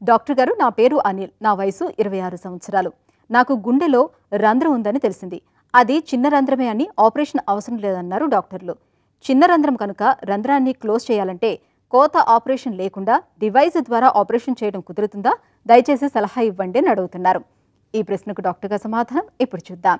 doctor గారు నా పేరు అనిల్ నా వయసు ఇరవై ఆరు సంవత్సరాలు నాకు గుండెలో రంధ్రం ఉందని తెలిసింది అది చిన్న రంధ్రమే అని ఆపరేషన్ అవసరం లేదన్నారు డాక్టర్లు చిన్న రంధ్రం కనుక రంధ్రాన్ని క్లోజ్ చేయాలంటే కోత ఆపరేషన్ లేకుండా డివైస్ ద్వారా ఆపరేషన్ చేయడం కుదురుతుందా దయచేసి సలహా ఇవ్వండి అని అడుగుతున్నారు ఈ ప్రశ్నకు డాక్టర్ గారి సమాధానం ఇప్పుడు చూద్దాం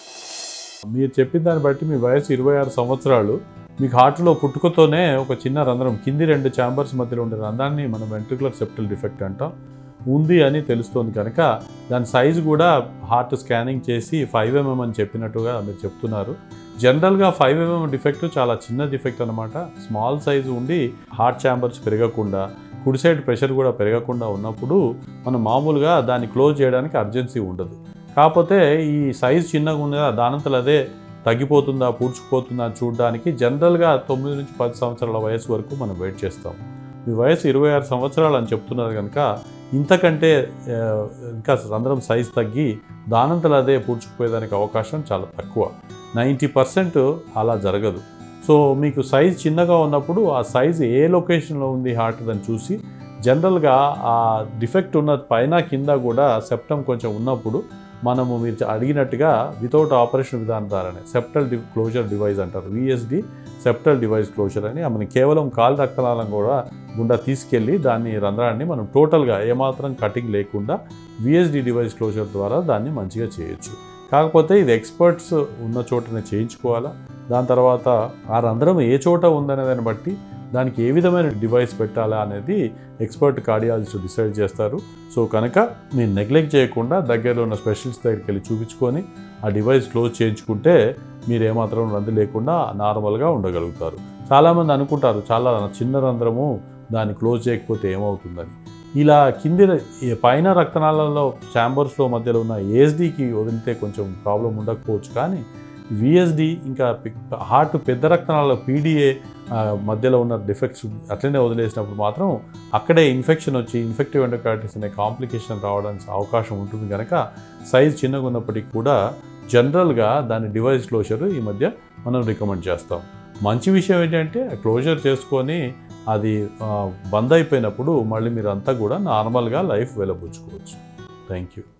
మీరు చెప్పిన దాన్ని బట్టి మీ వయసు ఇరవై ఆరు సంవత్సరాలు మీకు హార్ట్లో పుట్టుకతోనే ఒక చిన్న రంధ్రం కింది రెండు ఛాంబర్స్ మధ్యలో ఉండే రంధ్రాన్ని మనం వెంట్రుకులర్ సెప్టల్ డిఫెక్ట్ అంటాం ఉంది అని తెలుస్తోంది కనుక దాని సైజు కూడా హార్ట్ స్కానింగ్ చేసి ఫైవ్ ఎంఎం అని చెప్పినట్టుగా మీరు చెప్తున్నారు జనరల్గా ఫైవ్ ఎంఎం డిఫెక్ట్ చాలా చిన్న డిఫెక్ట్ అనమాట స్మాల్ సైజు ఉండి హార్ట్ ఛాంబర్స్ పెరగకుండా కుడి సైడ్ ప్రెషర్ కూడా పెరగకుండా ఉన్నప్పుడు మనం మామూలుగా దాన్ని క్లోజ్ చేయడానికి అర్జెన్సీ ఉండదు కాకపోతే ఈ సైజ్ చిన్నగా ఉంది కదా దానంతలో అదే తగ్గిపోతుందా పూడ్చుకుపోతుందా అని చూడడానికి జనరల్గా తొమ్మిది నుంచి పది సంవత్సరాల వయసు వరకు మనం వెయిట్ చేస్తాం మీ వయసు ఇరవై ఆరు సంవత్సరాలు అని చెప్తున్నారు కనుక ఇంతకంటే ఆ, ఇంకా రంధ్రం సైజ్ తగ్గి దానంతలో అదే పూడ్చుకుపోయేదానికి అవకాశం చాలా తక్కువ నైంటీ పర్సెంట్ అలా జరగదు సో మీకు సైజ్ చిన్నగా ఉన్నప్పుడు ఆ సైజ్ ఏ లొకేషన్లో ఉంది హార్ట్ అని చూసి జనరల్గా ఆ డిఫెక్ట్ ఉన్న పైన కింద కూడా సెప్టమ్ కొంచెం ఉన్నప్పుడు మనము మీరు అడిగినట్టుగా వితౌట్ ఆపరేషన్ విధానం ద్వారానే సెప్టల్ డి క్లోజర్ డివైస్ అంటారు విఎస్డి సెప్టల్ డివైస్ క్లోజర్ అని మనం కేవలం కాలు రక్తనాళం కూడా గుండా తీసుకెళ్ళి దాన్ని రంధ్రాన్ని మనం టోటల్గా ఏమాత్రం కటింగ్ లేకుండా విఎస్డి డివైస్ క్లోజర్ ద్వారా దాన్ని మంచిగా చేయొచ్చు కాకపోతే ఇది ఎక్స్పర్ట్స్ ఉన్న చోటనే చేయించుకోవాలా దాని తర్వాత ఆ రంధ్రం ఏ చోట ఉందనే దాన్ని బట్టి దానికి ఏ విధమైన డివైస్ పెట్టాలా అనేది ఎక్స్పర్ట్ కార్డియాలజిస్ట్ డిసైడ్ చేస్తారు సో కనుక మీరు నెగ్లెక్ట్ చేయకుండా దగ్గరలో ఉన్న స్పెషలిస్ట్ దగ్గరికి వెళ్ళి చూపించుకొని ఆ డివైస్ క్లోజ్ చేయించుకుంటే మీరు ఏమాత్రం రంది లేకుండా నార్మల్గా ఉండగలుగుతారు చాలామంది అనుకుంటారు చాలా చిన్న రంధ్రము దాన్ని క్లోజ్ చేయకపోతే ఏమవుతుందని ఇలా కింది ఈ పైన రక్తనాళాలలో ఛాంబర్స్లో మధ్యలో ఉన్న ఏఎస్డికి వదిలితే కొంచెం ప్రాబ్లం ఉండకపోవచ్చు కానీ విఎస్డి ఇంకా హార్ట్ పెద్ద రక్తనాళాల పీడిఏ మధ్యలో ఉన్న డిఫెక్ట్స్ అట్లనే వదిలేసినప్పుడు మాత్రం అక్కడే ఇన్ఫెక్షన్ వచ్చి ఇన్ఫెక్టివ్ ఎండోకార్టిస్ అనే కాంప్లికేషన్ రావడానికి అవకాశం ఉంటుంది కనుక సైజ్ చిన్నగా ఉన్నప్పటికీ కూడా జనరల్గా దాని డివైస్ క్లోజర్ ఈ మధ్య మనం రికమెండ్ చేస్తాం మంచి విషయం ఏంటంటే క్లోజర్ చేసుకొని అది ఆ, బంద్ అయిపోయినప్పుడు మళ్ళీ మీరు అంతా కూడా నార్మల్గా లైఫ్ వెళ్ళబుచ్చుకోవచ్చు థ్యాంక్ యూ